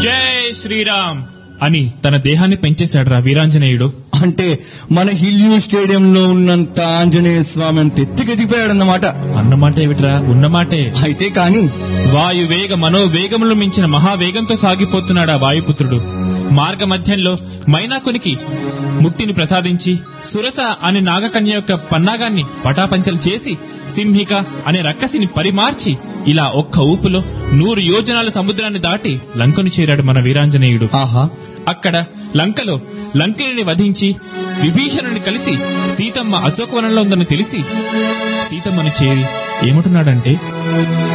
జై శ్రీరామ్ అని తన దేహాన్ని పెంచేశాడు రా వీరాంజనేయుడు అంటే మన హిల్యూ స్టేడియంలో ఉన్నంత ఆంజనేయ స్వామి అంత ఎత్తుకెదిగిపోయాడన్నమాట అన్నమాట ఏమిట్రా ఉన్నమాటే అయితే కాని వాయు వేగ మనోవేగములు మించిన మహావేగంతో సాగిపోతున్నాడు ఆ వాయుపుత్రుడు మార్గ మధ్యంలో మైనాకునికి ముక్తిని ప్రసాదించి సురస అనే నాగకన్య యొక్క పన్నాగాన్ని పటాపంచలు చేసి సింహిక అనే రక్కసిని పరిమార్చి ఇలా ఒక్క ఊపులో నూరు యోజనాల సముద్రాన్ని దాటి లంకను చేరాడు మన వీరాంజనేయుడు ఆహా అక్కడ లంకలో లంకిని వధించి విభీషణుని కలిసి సీతమ్మ అశోకవనంలో ఉందని తెలిసి సీతమ్మను చేరి ఏమంటున్నాడంటే